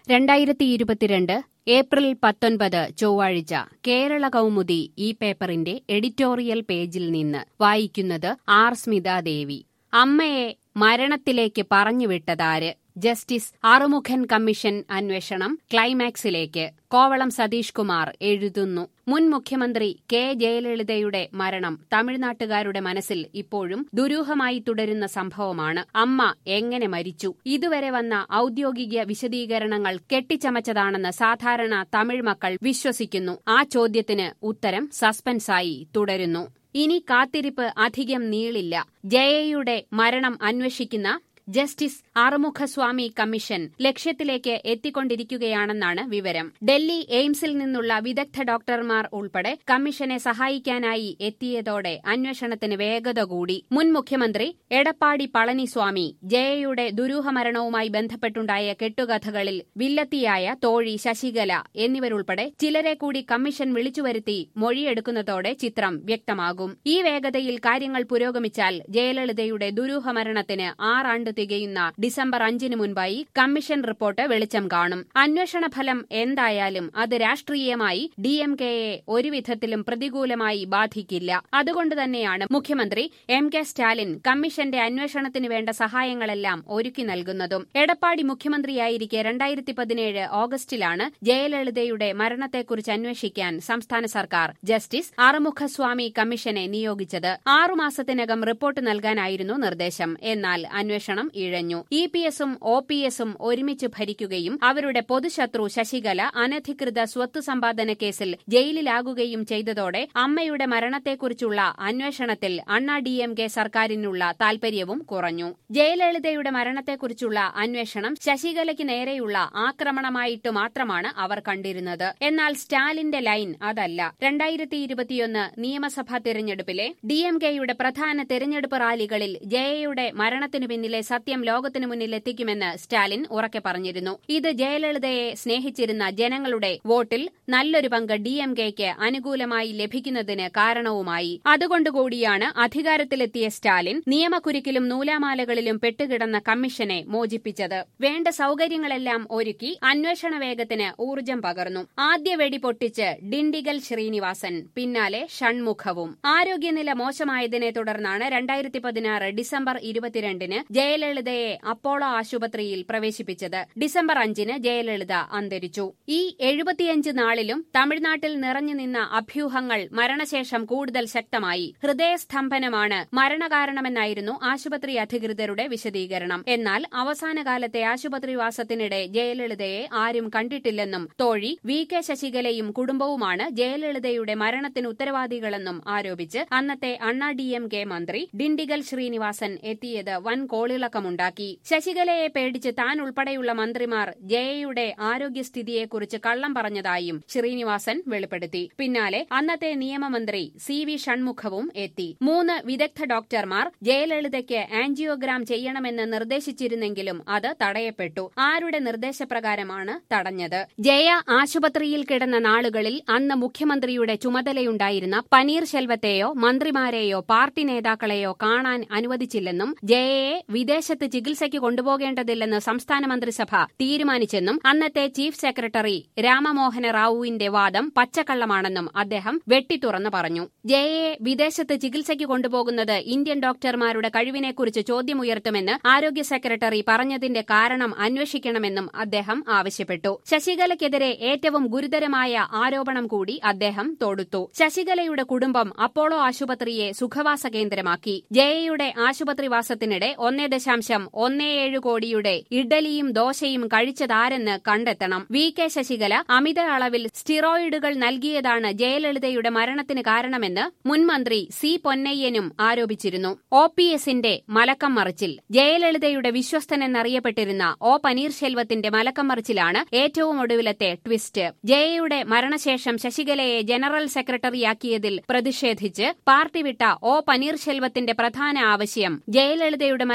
രണ്ടായിരത്തി ഇരുപത്തിരണ്ട് ഏപ്രിൽ പത്തൊൻപത് ചൊവ്വാഴ്ച കേരള കൗമുദി ഈ പേപ്പറിന്റെ എഡിറ്റോറിയൽ പേജിൽ നിന്ന് വായിക്കുന്നത് ആർ സ്മിതാദേവി അമ്മയെ മരണത്തിലേക്ക് പറഞ്ഞുവിട്ടതാര് ജസ്റ്റിസ് ആറുമുഖൻ കമ്മീഷൻ അന്വേഷണം ക്ലൈമാക്സിലേക്ക് കോവളം സതീഷ് കുമാർ എഴുതുന്നു മുൻ മുഖ്യമന്ത്രി കെ ജയലളിതയുടെ മരണം തമിഴ്നാട്ടുകാരുടെ മനസ്സിൽ ഇപ്പോഴും ദുരൂഹമായി തുടരുന്ന സംഭവമാണ് അമ്മ എങ്ങനെ മരിച്ചു ഇതുവരെ വന്ന ഔദ്യോഗിക വിശദീകരണങ്ങൾ കെട്ടിച്ചമച്ചതാണെന്ന് സാധാരണ തമിഴ് മക്കൾ വിശ്വസിക്കുന്നു ആ ചോദ്യത്തിന് ഉത്തരം സസ്പെൻസായി തുടരുന്നു ഇനി കാത്തിരിപ്പ് അധികം നീളില്ല ജയയുടെ മരണം അന്വേഷിക്കുന്ന ജസ്റ്റിസ് ആറുമുഖസ്വാമി കമ്മീഷൻ ലക്ഷ്യത്തിലേക്ക് എത്തിക്കൊണ്ടിരിക്കുകയാണെന്നാണ് വിവരം ഡൽഹി എയിംസിൽ നിന്നുള്ള വിദഗ്ധ ഡോക്ടർമാർ ഉൾപ്പെടെ കമ്മീഷനെ സഹായിക്കാനായി എത്തിയതോടെ അന്വേഷണത്തിന് വേഗത കൂടി മുൻ മുഖ്യമന്ത്രി എടപ്പാടി പളനിസ്വാമി ജയയുടെ ദുരൂഹമരണവുമായി ബന്ധപ്പെട്ടുണ്ടായ കെട്ടുകഥകളിൽ വില്ലത്തിയായ തോഴി ശശികല എന്നിവരുൾപ്പെടെ ചിലരെ കൂടി കമ്മീഷൻ വിളിച്ചുവരുത്തി മൊഴിയെടുക്കുന്നതോടെ ചിത്രം വ്യക്തമാകും ഈ വേഗതയിൽ കാര്യങ്ങൾ പുരോഗമിച്ചാൽ ജയലളിതയുടെ ദുരൂഹമരണത്തിന് ആറാണ്ട് തികയുന്ന ഡിസംബർ അഞ്ചിന് മുൻപായി കമ്മീഷൻ റിപ്പോർട്ട് വെളിച്ചം കാണും അന്വേഷണ ഫലം എന്തായാലും അത് രാഷ്ട്രീയമായി ഡി എം കെയെ ഒരുവിധത്തിലും പ്രതികൂലമായി ബാധിക്കില്ല അതുകൊണ്ട് തന്നെയാണ് മുഖ്യമന്ത്രി എം കെ സ്റ്റാലിൻ കമ്മീഷന്റെ അന്വേഷണത്തിന് വേണ്ട സഹായങ്ങളെല്ലാം ഒരുക്കി നൽകുന്നതും എടപ്പാടി മുഖ്യമന്ത്രിയായിരിക്കെ രണ്ടായിരത്തി പതിനേഴ് ഓഗസ്റ്റിലാണ് ജയലളിതയുടെ മരണത്തെക്കുറിച്ച് അന്വേഷിക്കാൻ സംസ്ഥാന സർക്കാർ ജസ്റ്റിസ് ആറുമുഖസ്വാമി കമ്മീഷനെ നിയോഗിച്ചത് ആറുമാസത്തിനകം റിപ്പോർട്ട് നൽകാനായിരുന്നു നിർദ്ദേശം എന്നാൽ അന്വേഷണം ഇഴഞ്ഞു ഇ പി എസും ഒ പി എസും ഒരുമിച്ച് ഭരിക്കുകയും അവരുടെ പൊതുശത്രു ശശികല അനധികൃത സ്വത്ത് സമ്പാദന കേസിൽ ജയിലിലാകുകയും ചെയ്തതോടെ അമ്മയുടെ മരണത്തെക്കുറിച്ചുള്ള അന്വേഷണത്തിൽ അണ്ണാ ഡി എം കെ സർക്കാരിനുള്ള താൽപര്യവും കുറഞ്ഞു ജയലളിതയുടെ മരണത്തെക്കുറിച്ചുള്ള അന്വേഷണം ശശികലയ്ക്ക് നേരെയുള്ള ആക്രമണമായിട്ട് മാത്രമാണ് അവർ കണ്ടിരുന്നത് എന്നാൽ സ്റ്റാലിന്റെ ലൈൻ അതല്ല രണ്ടായിരത്തി ഇരുപത്തിയൊന്ന് നിയമസഭാ തെരഞ്ഞെടുപ്പിലെ ഡി എം കെയുടെ പ്രധാന തെരഞ്ഞെടുപ്പ് റാലികളിൽ ജയയുടെ മരണത്തിനു പിന്നിലെ സത്യം ലോകത്തിനു മുന്നിൽ എത്തിക്കുമെന്ന് സ്റ്റാലിൻ ഉറക്കെ പറഞ്ഞിരുന്നു ഇത് ജയലളിതയെ സ്നേഹിച്ചിരുന്ന ജനങ്ങളുടെ വോട്ടിൽ നല്ലൊരു പങ്ക് ഡി എം കെക്ക് അനുകൂലമായി ലഭിക്കുന്നതിന് കാരണവുമായി അതുകൊണ്ടുകൂടിയാണ് അധികാരത്തിലെത്തിയ സ്റ്റാലിൻ നിയമക്കുരുക്കിലും നൂലാമാലകളിലും പെട്ടുകിടന്ന കമ്മീഷനെ മോചിപ്പിച്ചത് വേണ്ട സൌകര്യങ്ങളെല്ലാം ഒരുക്കി അന്വേഷണ വേഗത്തിന് ഊർജം പകർന്നു ആദ്യ വെടി പൊട്ടിച്ച് ഡിണ്ടിഗൽ ശ്രീനിവാസൻ പിന്നാലെ ഷൺമുഖവും ആരോഗ്യനില മോശമായതിനെ തുടർന്നാണ് രണ്ടായിരത്തി പതിനാറ് ഡിസംബർ ഇരുപത്തിരണ്ടിന് ജയലളിതയെ അപ്പോളോ ആശുപത്രിയിൽ പ്രവേശിപ്പിച്ചത് ഡിസംബർ അഞ്ചിന് ജയലളിത അന്തരിച്ചു ഈ എഴുപത്തിയഞ്ച് നാളിലും തമിഴ്നാട്ടിൽ നിറഞ്ഞു നിന്ന അഭ്യൂഹങ്ങൾ മരണശേഷം കൂടുതൽ ശക്തമായി ഹൃദയസ്തംഭനമാണ് മരണകാരണമെന്നായിരുന്നു ആശുപത്രി അധികൃതരുടെ വിശദീകരണം എന്നാൽ അവസാനകാലത്തെ ആശുപത്രിവാസത്തിനിടെ ജയലളിതയെ ആരും കണ്ടിട്ടില്ലെന്നും തോഴി വി കെ ശശികലയും കുടുംബവുമാണ് ജയലളിതയുടെ മരണത്തിന് ഉത്തരവാദികളെന്നും ആരോപിച്ച് അന്നത്തെ അണ്ണാ ഡി എം കെ മന്ത്രി ഡിണ്ടിഗൽ ശ്രീനിവാസൻ എത്തിയത് വൻ കോളിളക്കമുണ്ടാക്കി ശശികലയെ പേടിച്ച് താൻ ഉൾപ്പെടെയുള്ള മന്ത്രിമാർ ജയയുടെ ആരോഗ്യസ്ഥിതിയെക്കുറിച്ച് കള്ളം പറഞ്ഞതായും ശ്രീനിവാസൻ വെളിപ്പെടുത്തി പിന്നാലെ അന്നത്തെ നിയമമന്ത്രി സി വി ഷൺമുഖവും എത്തി മൂന്ന് വിദഗ്ധ ഡോക്ടർമാർ ജയലളിതയ്ക്ക് ആൻജിയോഗ്രാം ചെയ്യണമെന്ന് നിർദ്ദേശിച്ചിരുന്നെങ്കിലും അത് തടയപ്പെട്ടു ആരുടെ നിർദ്ദേശപ്രകാരമാണ് തടഞ്ഞത് ജയ ആശുപത്രിയിൽ കിടന്ന നാളുകളിൽ അന്ന് മുഖ്യമന്ത്രിയുടെ ചുമതലയുണ്ടായിരുന്ന പനീർ ശെൽവത്തെയോ മന്ത്രിമാരെയോ പാർട്ടി നേതാക്കളെയോ കാണാൻ അനുവദിച്ചില്ലെന്നും ജയയെ വിദേശത്ത് ചികിത്സയ്ക്ക് കൊണ്ടുപോകേണ്ടതില്ലെന്ന് സംസ്ഥാന മന്ത്രിസഭ തീരുമാനിച്ചെന്നും അന്നത്തെ ചീഫ് സെക്രട്ടറി രാമമോഹന റാവുവിന്റെ വാദം പച്ചക്കള്ളമാണെന്നും അദ്ദേഹം വെട്ടിത്തുറന്നു പറഞ്ഞു ജയയെ വിദേശത്ത് ചികിത്സയ്ക്ക് കൊണ്ടുപോകുന്നത് ഇന്ത്യൻ ഡോക്ടർമാരുടെ കഴിവിനെക്കുറിച്ച് ചോദ്യമുയർത്തുമെന്ന് ആരോഗ്യ സെക്രട്ടറി പറഞ്ഞതിന്റെ കാരണം അന്വേഷിക്കണമെന്നും അദ്ദേഹം ആവശ്യപ്പെട്ടു ശശികലയ്ക്കെതിരെ ഏറ്റവും ഗുരുതരമായ ആരോപണം കൂടി അദ്ദേഹം തൊടുത്തു ശശികലയുടെ കുടുംബം അപ്പോളോ ആശുപത്രിയെ സുഖവാസ കേന്ദ്രമാക്കി ജയയുടെ ആശുപത്രിവാസത്തിനിടെ ഒന്നേ ദശാംശം ഒന്നേ ഏഴ് കോടിയുടെ ഇഡലിയും ദോശയും കഴിച്ചതാരെന്ന് കണ്ടെത്തണം വി കെ ശശികല അമിത അളവിൽ സ്റ്റിറോയിഡുകൾ നൽകിയതാണ് ജയലളിതയുടെ മരണത്തിന് കാരണമെന്ന് മുൻമന്ത്രി സി പൊന്നയ്യനും ആരോപിച്ചിരുന്നു ഒ പി എസിന്റെ മലക്കം മറിച്ചിൽ ജയലളിതയുടെ വിശ്വസ്തനെന്നറിയപ്പെട്ടിരുന്ന ഒ പനീർശെൽവത്തിന്റെ മലക്കം മറിച്ചിലാണ് ഏറ്റവും ഒടുവിലത്തെ ട്വിസ്റ്റ് ജയയുടെ മരണശേഷം ശശികലയെ ജനറൽ സെക്രട്ടറിയാക്കിയതിൽ പ്രതിഷേധിച്ച് പാർട്ടി വിട്ട ഒ പനീർശെൽവത്തിന്റെ പ്രധാന ആവശ്യം ജയലളിതയുടെ മരണത്തെക്കുറിച്ച്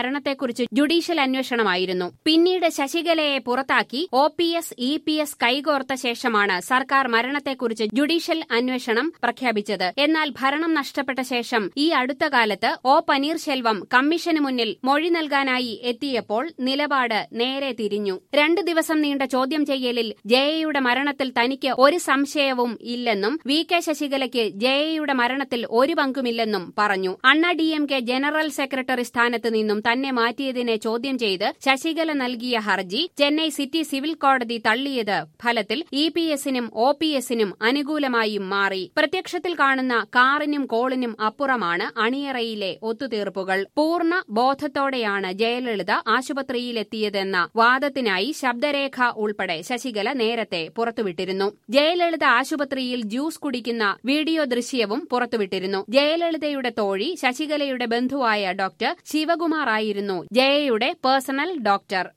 മരണത്തെക്കുറിച്ച് ജുഡീഷ്യൽ അന്വേഷണമായിരുന്നു പിന്നീട് ശശികലയെ പുറത്താക്കി O P S E P S കൈകോർത്ത ശേഷമാണ് സർക്കാർ മരണത്തെക്കുറിച്ച് ജുഡീഷ്യൽ അന്വേഷണം പ്രഖ്യാപിച്ചത് എന്നാൽ ഭരണം നഷ്ടപ്പെട്ട ശേഷം ഈ അടുത്ത കാലത്ത് ഒ പനീർശെൽവം കമ്മീഷന് മുന്നിൽ മൊഴി നൽകാനായി എത്തിയപ്പോൾ നിലപാട് നേരെ തിരിഞ്ഞു രണ്ടു ദിവസം നീണ്ട ചോദ്യം ചെയ്യലിൽ ജയയുടെ മരണത്തിൽ തനിക്ക് ഒരു സംശയവും ഇല്ലെന്നും വി കെ ശശികലയ്ക്ക് ജയയുടെ മരണത്തിൽ ഒരു പങ്കുമില്ലെന്നും പറഞ്ഞു Anna D M K general secretary സ്ഥാനത്ത് നിന്നും തന്നെ മാറ്റിയതിനെ ചോദ്യം ചെയ്ത് ശശികല നൽകിയ ഹർജി ചെന്നൈ സിറ്റി സിവിൽ കോടതി തള്ളിയത് ഫലത്തിൽ ഇ പി എസിനും ഒ പി എസിനും അനുകൂലമായും മാറി പ്രത്യക്ഷത്തിൽ കാണുന്ന കാറിനും കോളിനും അപ്പുറമാണ് അണിയറയിലെ ഒത്തുതീർപ്പുകൾ പൂർണ്ണ ബോധത്തോടെയാണ് ജയലളിത ആശുപത്രിയിലെത്തിയതെന്ന വാദത്തിനായി ശബ്ദരേഖ ഉൾപ്പെടെ ശശികല നേരത്തെ പുറത്തുവിട്ടിരുന്നു ജയലളിത ആശുപത്രിയിൽ ജ്യൂസ് കുടിക്കുന്ന വീഡിയോ ദൃശ്യവും പുറത്തുവിട്ടിരുന്നു ജയലളിതയുടെ തോഴി ശശികലയുടെ ബന്ധുവായ ഡോക്ടർ ശിവകുമാർ ആയിരുന്നു ജയയുടെ പേഴ്സണൽ ഡോക്ടർ